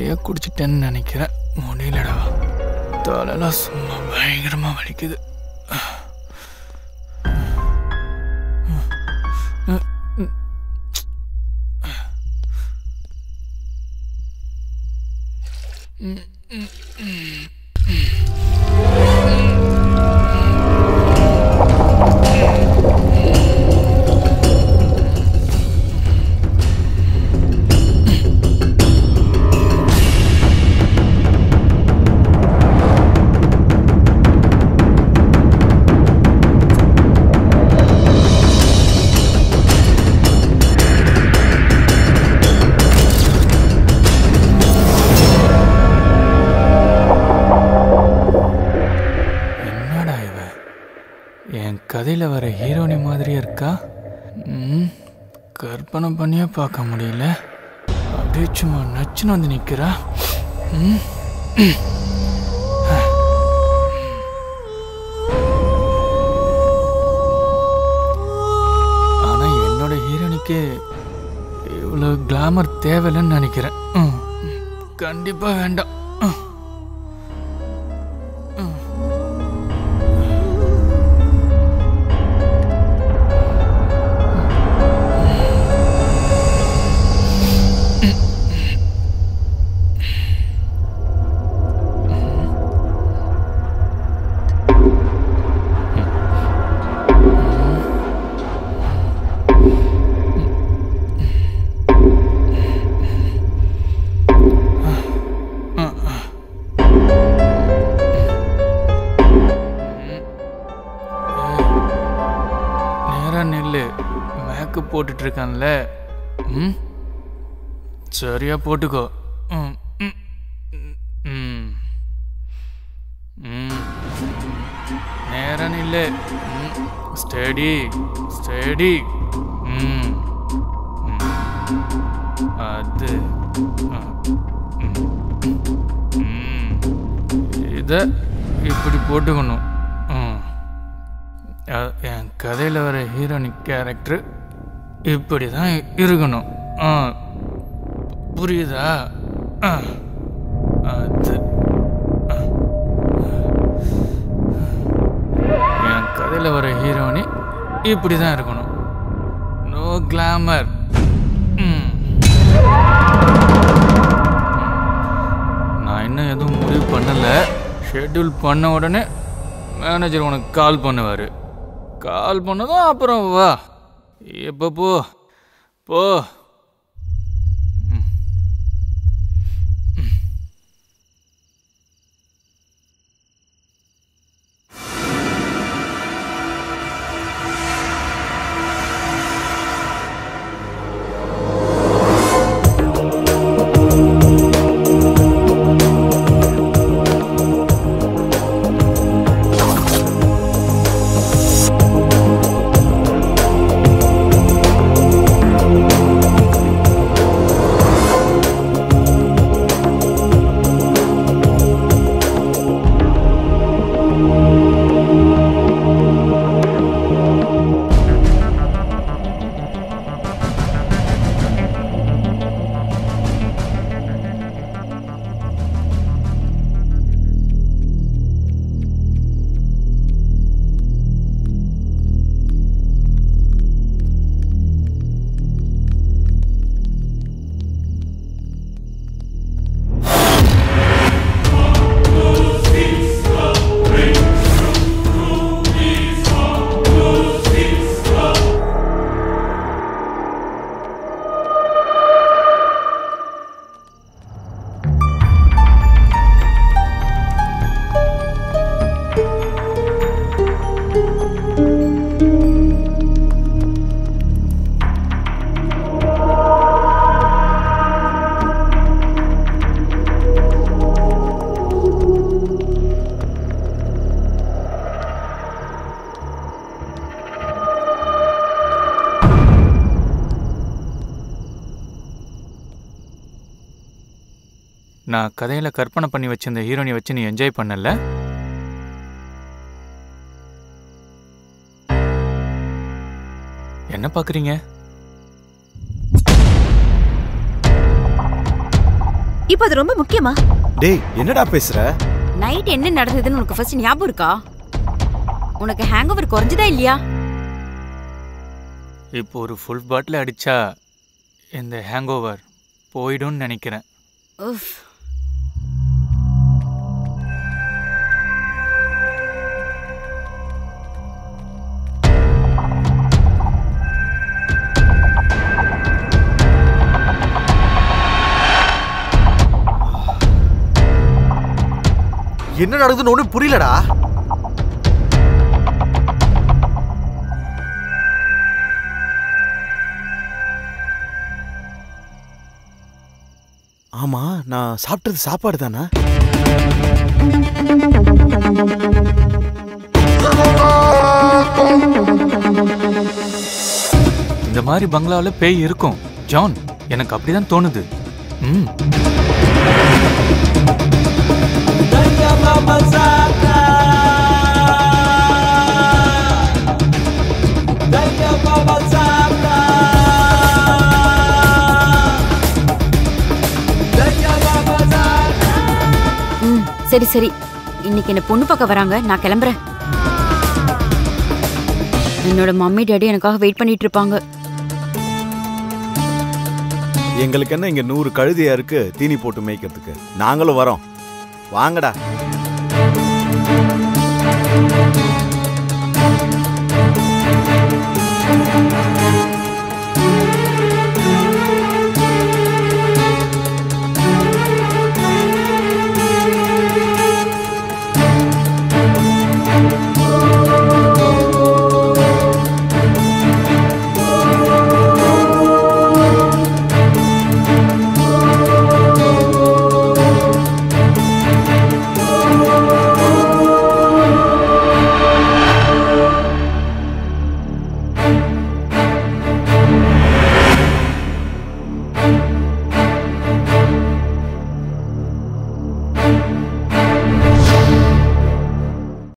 நிறைய குடிச்சிட்டேன்னு நினைக்கிறேன் முடியலடா தலைலாம் சும்மா பயங்கரமாக வலிக்குது என்னடா இவ என் கதையில் வர ஹீரோனி மாதிரியே இருக்கா ம் கற்பனை பண்ணியே பார்க்க முடியல அப்படியே சும்மா நச்சுன்னு வந்து நிற்கிறா ம் ஆனால் என்னோட ஹீரோனிக்கு இவ்வளோ கிளாமர் தேவையில்லைன்னு நினைக்கிறேன் ம் கண்டிப்பாக வேண்டாம் ம் நேரா நில்லு மேக்கப் போட்டுட்டு இருக்கான்ல ம் சரியா போட்டுக்கோ ம் ம் ம் ம் நேரா நில்லு ம் ஸ்டடி ஸ்டடி ம் ம். அது ஆ. ம். ம். இதை இப்படி போட்டுக்கணும் ம் அ- என் கதையில் வர ஹீரோனிக் கேரக்டர் இப்படி தான் இருக்கணும் ஆ புரியுதா ஆ அது ஆ. என் கதையில் வர ஹீரோனி இப்படி தான் இருக்கணும் நோ கிளாமர் ம் நான் இன்னும் எதுவும் முடிவு பண்ணலை ஷெட்யூல் பண்ண உடனே மேனேஜர் உனக்கு கால் பண்ணுவார் கால் பண்ணதும் அப்புறம் வா எப்போ போ போ ம். ம். நான் கதையில் கற்பனை பண்ணி வச்சிருந்த ஹீரோனை வச்சு நீ என்ஜாய் பண்ணல என்ன பார்க்குறீங்க இப்ப அது ரொம்ப முக்கியமா டேய் என்னடா பேசுற நைட் என்ன நடந்ததுன்னு உனக்கு ஃபர்ஸ்ட் ஞாபகம் இருக்கா உனக்கு ஹேங் ஓவர் குறைஞ்சதா இல்லையா இப்போ ஒரு ஃபுல் பாட்டில் அடிச்சா இந்த ஹேங் ஓவர் போயிடும்னு நினைக்கிறேன் உஃப். என்ன நடக்குதுன்னு ஒண்ணும் புரியலடா ஆமா நான் சாப்பிட்டது சாப்பாடு தானே இந்த மாதிரி பங்களாவில் பேய் இருக்கும் ஜான் எனக்கு அப்படிதான் தோணுது ம் ம் சரி சரி இன்னைக்கு என்ன பொண்ணு பார்க்க வராங்க நான் கிளம்புறேன் என்னோட மம்மி டாடி எனக்காக வெயிட் பண்ணிட்டு இருப்பாங்க எங்களுக்கு என்ன இங்க நூறு கழுதையா இருக்கு தீனி போட்டு மேய்க்கிறதுக்கு நாங்களும் வரோம் வாங்கடா